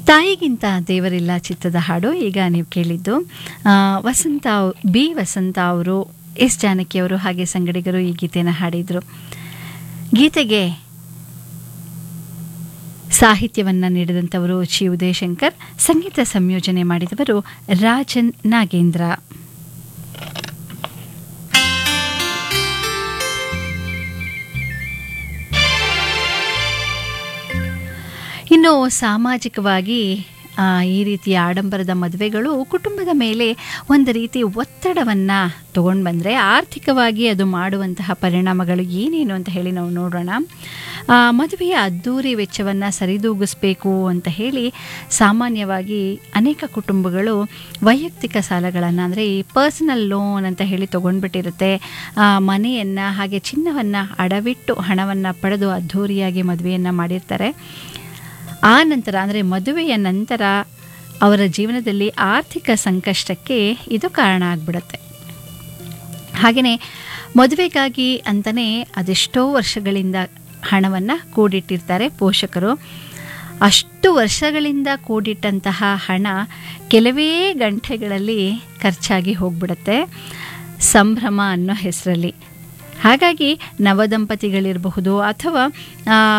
ತಾಯಿಗಿಂತ ದೇವರಿಲ್ಲ ಚಿತ್ರದ ಹಾಡು ಈಗ ನೀವು ಕೇಳಿದ್ದು ಆ, ವಸಂತ ಅವ್- ಬಿ ವಸಂತ ಅವರು ಎಸ್ ಜಾನಕಿ ಅವರು ಹಾಗೆ ಸಂಗಡಿಗರು ಈ ಗೀತೆಯನ್ನು ಹಾಡಿದರು ಗೀತೆಗೆ ಸಾಹಿತ್ಯವನ್ನು ನೀಡಿದಂಥವರು ಚಿ ಉದಯಶಂಕರ್ ಸಂಗೀತ ಸಂಯೋಜನೆ ಮಾಡಿದವರು ರಾಜನ್ ನಾಗೇಂದ್ರ ಇನ್ನು ಸಾಮಾಜಿಕವಾಗಿ ಆ, ಈ ರೀತಿಯ ಆಡಂಬರದ ಮದುವೆಗಳು ಕುಟುಂಬದ ಮೇಲೆ ಒಂದು ರೀತಿ ಒತ್ತಡವನ್ನು ತಗೊಂಡು ಬಂದರೆ ಆರ್ಥಿಕವಾಗಿ ಅದು ಮಾಡುವಂತಹ ಪರಿಣಾಮಗಳು ಏನೇನು ಅಂತ ಹೇಳಿ ನಾವು ನೋಡೋಣ ಆ, ಮದುವೆಯ ಅದ್ದೂರಿ ವೆಚ್ಚವನ್ನು ಸರಿದೂಗಿಸ್ಬೇಕು ಅಂತ ಹೇಳಿ ಸಾಮಾನ್ಯವಾಗಿ ಅನೇಕ ಕುಟುಂಬಗಳು ವೈಯಕ್ತಿಕ ಸಾಲಗಳನ್ನು ಅಂದರೆ ಈ ಪರ್ಸನಲ್ ಲೋನ್ ಅಂತ ಹೇಳಿ ತೊಗೊಂಡ್ಬಿಟ್ಟಿರುತ್ತೆ ಮನೆಯನ್ನು ಹಾಗೆ ಚಿನ್ನವನ್ನು ಅಡವಿಟ್ಟು ಹಣವನ್ನು ಪಡೆದು ಅದ್ಧೂರಿಯಾಗಿ ಮದುವೆಯನ್ನು ಮಾಡಿರ್ತಾರೆ ಆ ನಂತರ ಅಂದರೆ ಮದುವೆಯ ನಂತರ ಅವರ ಜೀವನದಲ್ಲಿ ಆರ್ಥಿಕ ಸಂಕಷ್ಟಕ್ಕೆ ಇದು ಕಾರಣ ಆಗಿಬಿಡುತ್ತೆ ಹಾಗೆಯೇ ಮದುವೆಗಾಗಿ ಅಂತಲೇ ಅದೆಷ್ಟೋ ವರ್ಷಗಳಿಂದ ಹಣವನ್ನು ಕೂಡಿಟ್ಟಿರ್ತಾರೆ ಪೋಷಕರು ಅಷ್ಟು ವರ್ಷಗಳಿಂದ ಕೂಡಿಟ್ಟಂತಹ ಹಣ ಕೆಲವೇ ಗಂಟೆಗಳಲ್ಲಿ ಖರ್ಚಾಗಿ ಹೋಗ್ಬಿಡುತ್ತೆ ಸಂಭ್ರಮ ಅನ್ನೋ ಹೆಸರಲ್ಲಿ ಹಾಗಾಗಿ ನವದಂಪತಿಗಳಿರಬಹುದು ಅಥವಾ ಆ,